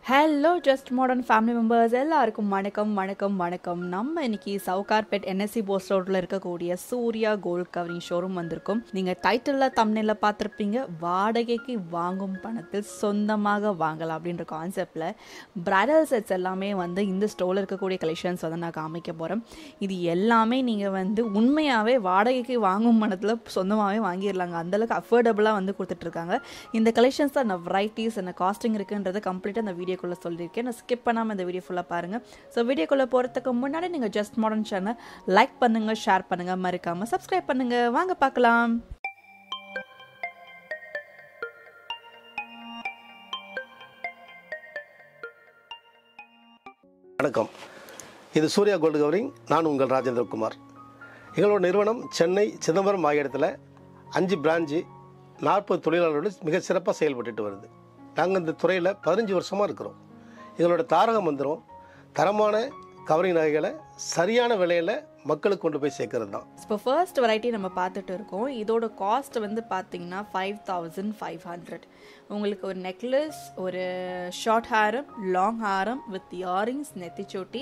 hello just modern family members எல்லாருக்கும் வணக்கம் வணக்கம் வணக்கம் நம்ம இன்னைக்கு சவுகார்பேட் என்எஸ்சி போஸ்ட் ரோட்டில் இருக்கக்கூடிய சூர்யா கோல்ட் கவரிங் ஷோரூம் வந்திருக்கும் நீங்கள் டைட்டிலில் தமிழில் பார்த்துருப்பீங்க வாடகைக்கு வாங்கும் பணத்தில் சொந்தமாக வாங்கலாம் அப்படின்ற கான்செப்டில் பிரைடல் செட்ஸ் எல்லாமே வந்து இந்த ஸ்டோரில் இருக்கக்கூடிய கலெக்ஷன்ஸ் வந்து நான் காமிக்க போகிறேன் இது எல்லாமே நீங்கள் வந்து உண்மையாகவே வாடகைக்கு வாங்கும் பணத்தில் சொந்தமாகவே வாங்கிடலாங்க அந்தளவுக்கு அஃபோர்டபுளாக வந்து கொடுத்துட்ருக்காங்க இந்த கலெக்ஷன்ஸ் என்ன வெரைட்டிஸ் என்ன காஸ்டிங் இருக்குன்றது கம்ப்ளீட்டாக அந்த வீடியோக்குள்ளே சொல்லியிருக்கேன் நான் ஸ்கிப் பண்ணாமல் இந்த வீடியோ ஃபுல்லாக பாருங்கள் ஸோ வீடியோக்குள்ளே போகிறதுக்கு முன்னாடி நீங்கள் ஜஸ்ட் மாடர்ன் சேனல் லைக் பண்ணுங்கள் ஷேர் பண்ணுங்கள் மறக்காமல் சப்ஸ்கிரைப் பண்ணுங்கள் வாங்க பார்க்கலாம் வணக்கம் இது சூர்யா கோல்டு கவரிங் நான் உங்கள் ராஜேந்திரகுமார் எங்களோட நிறுவனம் சென்னை சிதம்பரம் ஆகிய இடத்துல அஞ்சு பிரான்ச்சு நாற்பது தொழிலாளர்களோடு மிக சிறப்பாக செயல்பட்டுட்டு வருது நாங்கள் இந்த துறையில் பதினஞ்சு வருஷமாக இருக்கிறோம் எங்களோட தாரக மந்திரம் தரமான கவரிங் நகைகளை சரியான விலையில் மக்களுக்கு கொண்டு போய் சேர்க்கறது தான் இப்போ ஃபர்ஸ்ட் வெரைட்டி நம்ம பார்த்துட்டு இருக்கோம் இதோட காஸ்ட் வந்து பார்த்தீங்கன்னா ஃபைவ் தௌசண்ட் ஃபைவ் ஹண்ட்ரட் உங்களுக்கு ஒரு நெக்லஸ் ஒரு ஷார்ட் ஹாரம் லாங் ஹாரம் வித் இயரிங்ஸ் நெத்திச்சோட்டி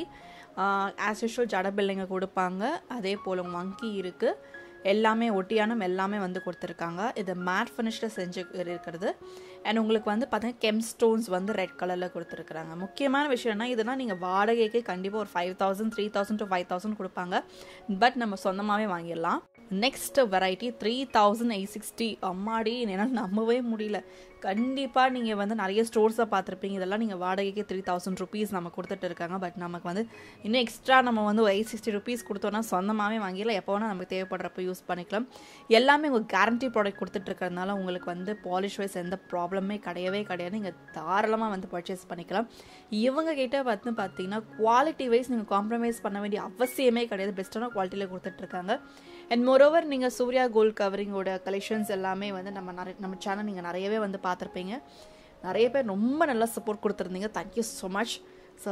ஆஸ் யூஷுவல் ஜட பில்லைங்க கொடுப்பாங்க அதே போல் மங்கி இருக்குது எல்லாமே ஒட்டியானம் எல்லாமே வந்து கொடுத்துருக்காங்க இது மேட் ஃபினிஷில் செஞ்சு இருக்கிறது அண்ட் உங்களுக்கு வந்து பார்த்தீங்கன்னா கெம் ஸ்டோன்ஸ் வந்து ரெட் கலரில் கொடுத்துருக்குறாங்க முக்கியமான விஷயம்னா இதெல்லாம் நீங்கள் வாடகைக்கு கண்டிப்பாக ஒரு five thousand three thousand to five thousand கொடுப்பாங்க பட் நம்ம சொந்தமாகவே வாங்கிடலாம் next variety three thousand eight sixty அம்மாடி என்னால் நம்பவே முடியல கண்டிப்பாக நீங்கள் வந்து நிறைய ஸ்டோர்ஸை பார்த்துருப்பீங்க இதெல்லாம் நீங்கள் வாடகைக்கு த்ரீ தௌசண்ட் ருபீஸ் நம்ம கொடுத்துட்டு இருக்காங்க பட் நமக்கு வந்து இன்னும் எக்ஸ்ட்ரா நம்ம வந்து ஒரு எயிட் சிக்ஸ்டி ருபீஸ் கொடுத்தோன்னா சொந்தமாகவே வாங்கிடலாம் எப்போ வேணால் நமக்கு தேவைப்படுறப்ப யூஸ் பண்ணிக்கலாம் எல்லாமே உங்கள் கேரண்டி ப்ராடக்ட் கொடுத்துட்டு இருக்கிறதுனால உங்களுக்கு வந்து பாலிஷ் வைஸ் எந்த ப்ராப்ளமே கிடையவே கிடையாது நீங்கள் தாராளமாக வந்து பர்ச்சேஸ் பண்ணிக்கலாம் இவங்க கிட்ட பார்த்து பார்த்தீங்கன்னா குவாலிட்டி வைஸ் நீங்கள் காம்ப்ரமைஸ் பண்ண வேண்டிய அவசியமே கிடையாது பெஸ்ட்டான குவாலிட்டியில் கொடுத்துட்ருக்காங்க அண்ட் மோரோவர் நீங்கள் சூர்யா கோல்ட் கவரிங்கோட கலெக்ஷன்ஸ் எல்லாமே வந்து நம்ம நிறைய நம்ம சேனல் நீங்கள் நிறையவே வந்து பார்த்துருப்பீங்க நிறைய பேர் ரொம்ப நல்லா சப்போர்ட் கொடுத்துருந்தீங்க தேங்க்யூ ஸோ மச் ஸோ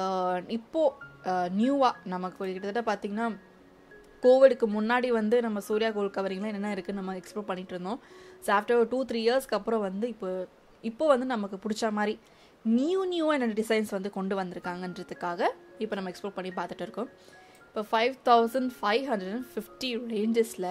இப்போது நியூவாக நமக்கு கிட்டத்தட்ட பார்த்திங்கன்னா கோவிடுக்கு முன்னாடி வந்து நம்ம சூர்யா கோல்ட் கவரிங்லாம் என்னென்ன இருக்குன்னு நம்ம எக்ஸ்ப்ளோர் பண்ணிட்டு இருந்தோம் ஸோ ஆஃப்டர் ஒரு டூ த்ரீ இயர்ஸ்க்கு அப்புறம் வந்து இப்போ இப்போ வந்து நமக்கு பிடிச்ச மாதிரி நியூ நியூவாக என்னென்ன டிசைன்ஸ் வந்து கொண்டு வந்திருக்காங்கன்றதுக்காக இப்போ நம்ம எக்ஸ்ப்ளோர் பண்ணி பார்த்துட்டு இருக்கோம் இப்போ five thousand five hundred and fifty ரேஞ்சஸில்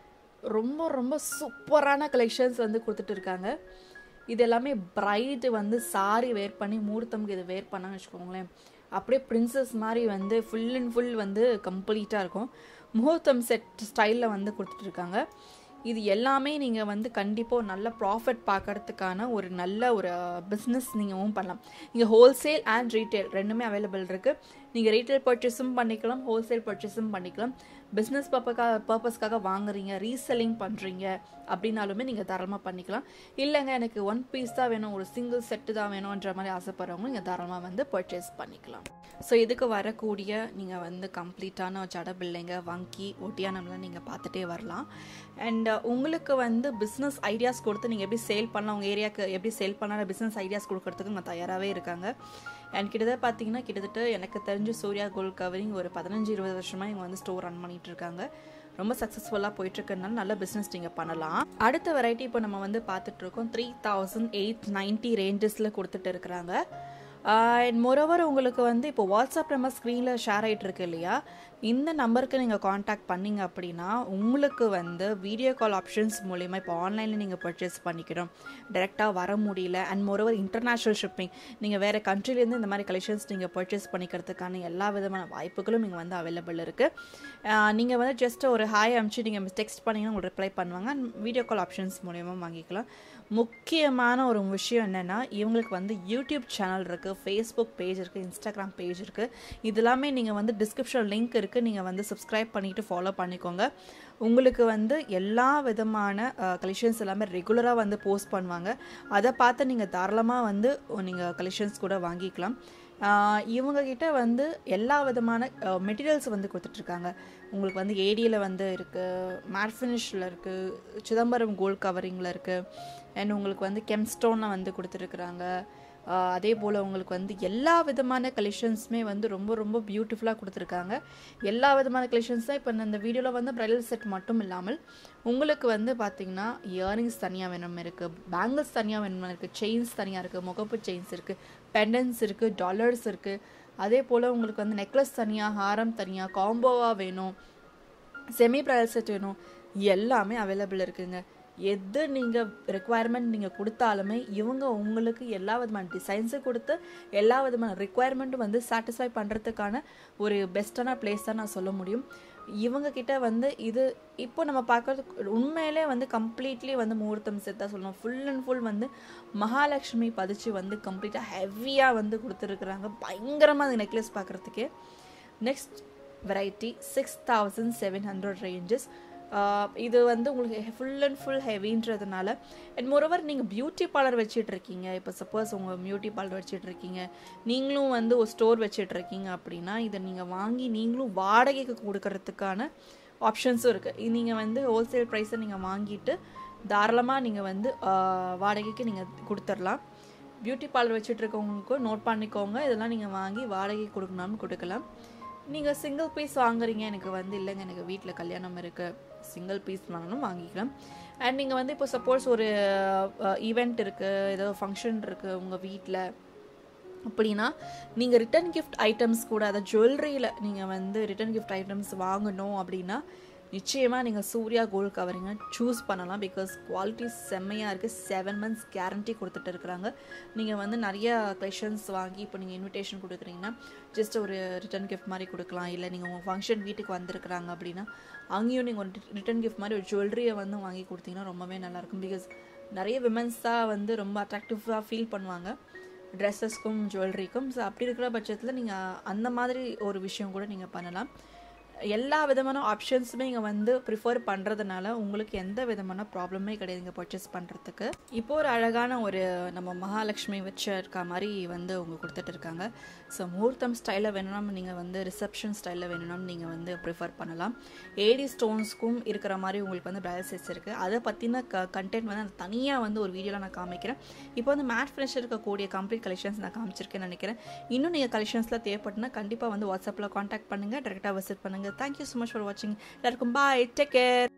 ரொம்ப ரொம்ப சூப்பரான கலெக்ஷன்ஸ் வந்து கொடுத்துட்டு இருக்காங்க இது எல்லாமே பிரைடு வந்து சாரி வேர் பண்ணி மூர்த்தம்க்கு இது வேர் பண்ணான்னு வச்சுக்கோங்களேன் அப்படியே பிரின்சஸ் மாதிரி வந்து ஃபுல் அண்ட் ஃபுல் வந்து கம்ப்ளீட்டாக இருக்கும் முகூர்த்தம் செட் ஸ்டைலில் வந்து கொடுத்துட்ருக்காங்க இது எல்லாமே நீங்கள் வந்து கண்டிப்பாக நல்ல ப்ராஃபிட் பார்க்கறதுக்கான ஒரு நல்ல ஒரு பிஸ்னஸ் நீங்கள் ஓன் பண்ணலாம் இங்கே ஹோல்சேல் அண்ட் ரீட்டைல் ரெண்டுமே அவைலபிள் இருக்குது நீங்கள் ரீட்டைல் பர்ச்சேஸும் பண்ணிக்கலாம் ஹோல்சேல் பர்ச்சேஸும் பண்ணிக்கலாம் பிஸ்னஸ் பர்பக்காக பர்பஸ்க்காக வாங்குறீங்க ரீசெல்லிங் பண்ணுறீங்க அப்படின்னாலுமே நீங்கள் தாராளமாக பண்ணிக்கலாம் இல்லைங்க எனக்கு ஒன் பீஸ் தான் வேணும் ஒரு சிங்கிள் செட்டு தான் வேணுன்ற மாதிரி ஆசைப்படுறவங்க நீங்கள் தாராளமாக வந்து பர்ச்சேஸ் பண்ணிக்கலாம் ஸோ இதுக்கு வரக்கூடிய நீங்கள் வந்து கம்ப்ளீட்டான ஜட பிள்ளைங்க வங்கி ஒட்டியானம்லாம் நீங்கள் பார்த்துட்டே வரலாம் அண்ட் உங்களுக்கு வந்து பிஸ்னஸ் ஐடியாஸ் கொடுத்து நீங்கள் எப்படி சேல் பண்ணலாம் உங்கள் ஏரியாவுக்கு எப்படி சேல் பண்ணலாம் பிஸ்னஸ் ஐடியாஸ் கொடுக்கறதுக்கு நான் தயாராகவே இருக்காங்க அண்ட் கிட்டத்தட்ட பார்த்தீங்கன்னா கிட்டத்தட்ட எனக்கு தெரிஞ்சு சூர்யா கோல்ட் கவரிங் ஒரு பதினஞ்சு இருபது வருஷமாக இவங்க வந்து ஸ்டோர் ரன் பண்ணிட்டு இருக்காங்க ரொம்ப சக்ஸஸ்ஃபுல்லாக போயிட்டுருக்கனால நல்ல பிஸ்னஸ் நீங்கள் பண்ணலாம் அடுத்த வெரைட்டி இப்போ நம்ம வந்து பார்த்துட்டு இருக்கோம் த்ரீ தௌசண்ட் எயிட் நைன்ட்டி ரேஞ்சஸில் கொடுத்துட்டு இருக்கிறாங்க அண்ட் மொரோவர் உங்களுக்கு வந்து இப்போ வாட்ஸ்அப் நம்ம ஸ்க்ரீனில் ஷேர் ஆகிட்டு இருக்கு இல்லையா இந்த நம்பருக்கு நீங்கள் காண்டாக்ட் பண்ணிங்க அப்படின்னா உங்களுக்கு வந்து வீடியோ கால் ஆப்ஷன்ஸ் மூலிமா இப்போ ஆன்லைனில் நீங்கள் பர்ச்சேஸ் பண்ணிக்கிறோம் டேரெக்டாக வர முடியல அண்ட் மோரோவர் இன்டர்நேஷ்னல் ஷிப்பிங் நீங்கள் வேறு கண்ட்ரிலேருந்து இந்த மாதிரி கலெக்ஷன்ஸ் நீங்கள் பர்ச்சேஸ் பண்ணிக்கிறதுக்கான எல்லா விதமான வாய்ப்புகளும் இங்கே வந்து அவைலபிள் இருக்குது நீங்கள் வந்து ஜஸ்ட் ஒரு ஹாய் அமிச்சு நீங்கள் டெக்ஸ்ட் பண்ணிங்கன்னா உங்களுக்கு ரிப்ளை பண்ணுவாங்க அண்ட் வீடியோ கால் ஆப்ஷன்ஸ் மூலிமா வாங்கிக்கலாம் முக்கியமான ஒரு விஷயம் என்னென்னா இவங்களுக்கு வந்து யூடியூப் சேனல் இருக்குது ஃபேஸ்புக் பேஜ் இருக்குது இன்ஸ்டாகிராம் பேஜ் இருக்குது இது எல்லாமே நீங்கள் வந்து டிஸ்கிரிப்ஷன் லிங்க் இருக்குது நீங்கள் வந்து சப்ஸ்கிரைப் பண்ணிவிட்டு ஃபாலோ பண்ணிக்கோங்க உங்களுக்கு வந்து எல்லா விதமான கலெக்ஷன்ஸ் எல்லாமே ரெகுலராக வந்து போஸ்ட் பண்ணுவாங்க அதை பார்த்து நீங்கள் தாராளமாக வந்து நீங்கள் கலெக்ஷன்ஸ் கூட வாங்கிக்கலாம் இவங்கக்கிட்ட வந்து எல்லா விதமான மெட்டீரியல்ஸ் வந்து கொடுத்துட்ருக்காங்க உங்களுக்கு வந்து ஏடியில் வந்து இருக்குது மேட் ஃபினிஷில் இருக்குது சிதம்பரம் கோல்ட் கவரிங்கில் இருக்குது அண்ட் உங்களுக்கு வந்து கெம்ஸ்டோனில் வந்து கொடுத்துருக்குறாங்க ஆஹ் அதே போல் உங்களுக்கு வந்து எல்லா விதமான கலெக்ஷன்ஸுமே வந்து ரொம்ப ரொம்ப பியூட்டிஃபுல்லாக கொடுத்துருக்காங்க எல்லா விதமான கலெக்ஷன்ஸ் தான் இப்போ இந்த வீடியோவில் வந்து ப்ரைடல் செட் மட்டும் இல்லாமல் உங்களுக்கு வந்து பார்த்தீங்கன்னா இயரிங்ஸ் தனியாக வேணும் இருக்குது பேங்கிள்ஸ் தனியாக வேணும் இருக்குது செயின்ஸ் தனியாக இருக்குது முகப்பு செயின்ஸ் இருக்குது பெண்டன்ஸ் இருக்குது டாலர்ஸ் இருக்குது அதே போல் உங்களுக்கு வந்து நெக்லஸ் தனியாக ஹாரம் தனியாக காம்போவாக வேணும் செமி ப்ரைடல் செட் வேணும் எல்லாமே அவைலபிள் இருக்குங்க எது நீங்கள் ரெக்குவயர்மெண்ட் நீங்கள் கொடுத்தாலுமே இவங்க உங்களுக்கு எல்லா விதமான டிசைன்ஸும் கொடுத்து எல்லா விதமான ரெக்குவயர்மெண்ட்டும் வந்து சாட்டிஸ்ஃபை பண்ணுறதுக்கான ஒரு பெஸ்ட்டான பிளேஸ் தான் நான் சொல்ல முடியும் இவங்க கிட்ட வந்து இது இப்போ நம்ம பார்க்கறது உண்மையிலே வந்து கம்ப்ளீட்லி வந்து முகூர்த்தம் செட் தான் சொல்லணும் ஃபுல் அண்ட் ஃபுல் வந்து மகாலட்சுமி பதிச்சு வந்து கம்ப்ளீட்டாக ஹெவியாக வந்து கொடுத்துருக்குறாங்க பயங்கரமாக அந்த நெக்லஸ் பார்க்குறதுக்கே next variety six thousand seven hundred ranges இது வந்து உங்களுக்கு ஃபுல் அண்ட் ஃபுல் ஹெவின்றதுனால அண்ட் மோரோவர் நீங்கள் பியூட்டி பார்லர் வச்சுட்டு இருக்கீங்க இப்போ சப்போஸ் உங்கள் பியூட்டி பார்லர் வச்சுட்டு இருக்கீங்க நீங்களும் வந்து ஒரு ஸ்டோர் வச்சுட்டு இருக்கீங்க அப்படின்னா இதை நீங்கள் வாங்கி நீங்களும் வாடகைக்கு கொடுக்கறதுக்கான ஆப்ஷன்ஸும் இருக்குது நீங்கள் வந்து ஹோல்சேல் ப்ரைஸை நீங்கள் வாங்கிட்டு தாராளமாக நீங்கள் வந்து ஆஹ், வாடகைக்கு நீங்கள் கொடுத்துடலாம் பியூட்டி பார்லர் வச்சுட்டு இருக்கவங்களுக்கும் நோட் பண்ணிக்கோங்க இதெல்லாம் நீங்கள் வாங்கி வாடகை கொடுக்கணும்னு கொடுக்கலாம் நீங்கள் சிங்கிள் பீஸ் வாங்குறீங்க எனக்கு வந்து இல்லைங்க எனக்கு வீட்டில் கல்யாணம் இருக்குது சிங்கிள் பீஸ் வாங்கணும் வாங்கிக்கலாம் அண்ட் நீங்கள் வந்து இப்போ சப்போஸ் ஒரு ஈவெண்ட் இருக்குது ஏதோ ஃபங்க்ஷன் இருக்குது உங்கள் வீட்டில் அப்படின்னா நீங்கள் ரிட்டன் கிஃப்ட் ஐட்டம்ஸ் கூட அதாவது ஜுவல்லரியில் நீங்கள் வந்து ரிட்டன் கிஃப்ட் ஐட்டம்ஸ் வாங்கணும் அப்படின்னா நிச்சயமாக நீங்கள் சூர்யா கோல்ட் கவரிங்க சூஸ் பண்ணலாம் பிகாஸ் குவாலிட்டி செம்மையாக இருக்குது செவன் மந்த்ஸ் கேரண்டி கொடுத்துட்டு இருக்கிறாங்க நீங்கள் வந்து நிறைய கலெக்ஷன்ஸ் வாங்கி இப்போ நீங்கள் இன்விடேஷன் கொடுக்குறீங்கன்னா ஜஸ்ட் ஒரு ரிட்டன் கிஃப்ட் மாதிரி கொடுக்கலாம் இல்லை நீங்கள் உங்கள் ஃபங்க்ஷன் வீட்டுக்கு வந்திருக்கிறாங்க அப்படின்னா அங்கேயும் நீங்கள் ஒரு ரிட்டன் கிஃப்ட் மாதிரி ஒரு ஜுவல்லரியை வந்து வாங்கி கொடுத்தீங்கன்னா ரொம்பவே நல்லாயிருக்கும் பிகாஸ் நிறைய விமன்ஸ் தான் வந்து ரொம்ப அட்ராக்டிவாக ஃபீல் பண்ணுவாங்க ட்ரெஸ்ஸஸ்க்கும் ஜுவல்லரிக்கும் ஸோ அப்படி இருக்கிற பட்சத்தில் நீங்கள் அந்த மாதிரி ஒரு விஷயம் கூட நீங்கள் பண்ணலாம் எல்லா விதமான ஆப்ஷன்ஸுமே இங்கே வந்து ப்ரிஃபர் பண்ணுறதுனால உங்களுக்கு எந்த விதமான ப்ராப்ளமே கிடையாது இங்கே பர்ச்சேஸ் பண்ணுறதுக்கு இப்போ ஒரு அழகான ஒரு நம்ம மகாலட்சுமி வச்சு இருக்க மாதிரி வந்து அவங்க கொடுத்துட்டு இருக்காங்க ஸோ முகூர்த்தம் ஸ்டைலில் வேணும்னா நீங்கள் வந்து ரிசப்ஷன் ஸ்டைலில் வேணும்னா நீங்கள் வந்து ப்ரிஃபர் பண்ணலாம் ஏடி ஸ்டோன்ஸ்க்கும் இருக்கிற மாதிரி உங்களுக்கு வந்து பிரைடல் செட்ஸ் இருக்குது அதை பற்றின க கண்டென்ட் வந்து நான் தனியாக வந்து ஒரு வீடியோவில் நான் காமிக்கிறேன் இப்போ வந்து மேட் ஃபினிஷ் இருக்கக்கூடிய கம்ப்ளீட் கலெக்ஷன்ஸ் நான் காமிச்சிருக்கேன்னு நினைக்கிறேன் இன்னும் நீங்கள் கலெக்ஷன்ஸில் தேவைப்பட்டுனா கண்டிப்பாக வந்து வாட்ஸ்அப்பில் காண்டாக்ட் பண்ணுங்கள் டேரெக்டாக விசிட் பண்ணுங்கள் தேங்க்யூ ஸோ மச் ஃபார் வாட்சிங் எல்லாருக்கும் பாய் டேக் கேர்